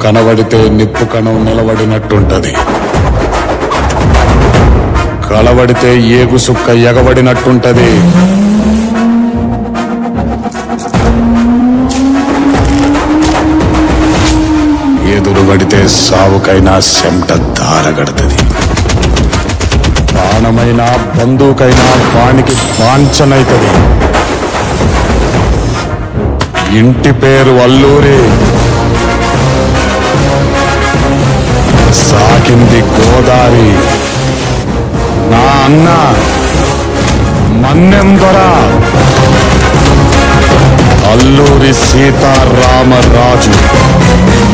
కనబడితే నిప్పు కణం నిలబడినట్టుంటది కలబడితే ఏగు సుక్క ఎగబడినట్టుంటది ఎదురుబడితే సావుకైనా సెమట దారగడుతుంది ప్రాణమైనా బంధువుకైనా వానికి వాంఛనైతది ఇంటి పేరు అల్లూరి సాకింది గోదారి నా అన్న మన్నెం దొర అల్లూరి సీతారామరాజు